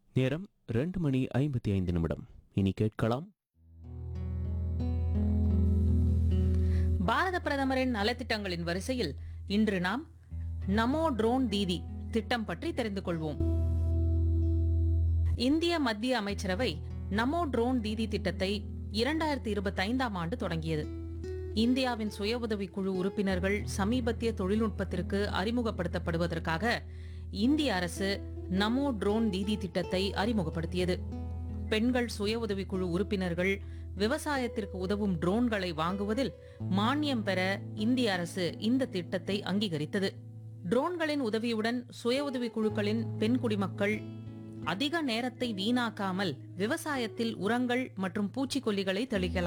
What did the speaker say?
நேரம் ரெண்டு மணி ஐம்பத்தி ஐந்து நிமிடம் இனி கேட்கலாம் பாரத பிரதமரின் நலத்திட்டங்களின் வரிசையில் இன்று நாம் நமோ ட்ரோன் தீதி திட்டம் பற்றி தெரிந்து கொள்வோம் இந்திய மத்திய அமைச்சரவை நமோ ட்ரோன் தீதி திட்டத்தை இரண்டாயிரத்தி இருபத்தி ஐந்தாம் ஆண்டு தொடங்கியது இந்தியாவின் சுய உதவிக் குழு உறுப்பினர்கள் சமீபத்திய தொழில்நுட்பத்திற்கு அறிமுகப்படுத்தப்படுவதற்காக இந்திய அரசு நமோ ட்ரோன் தீதி திட்டத்தை அறிமுகப்படுத்தியது பெண்கள் சுய உதவிக் குழு உறுப்பினர்கள் விவசாயத்திற்கு உதவும் ட்ரோன்களை வாங்குவதில் மானியம் பெற இந்திய அரசு இந்த திட்டத்தை அங்கீகரித்தது ட்ரோன்களின் உதவியுடன் சுய உதவிக் குழுக்களின் பெண் குடிமக்கள் அதிக நேரத்தை வீணாக்காமல் விவசாயத்தில் உரங்கள் மற்றும் பூச்சிக்கொல்லிகளை தெளிக்கலாம்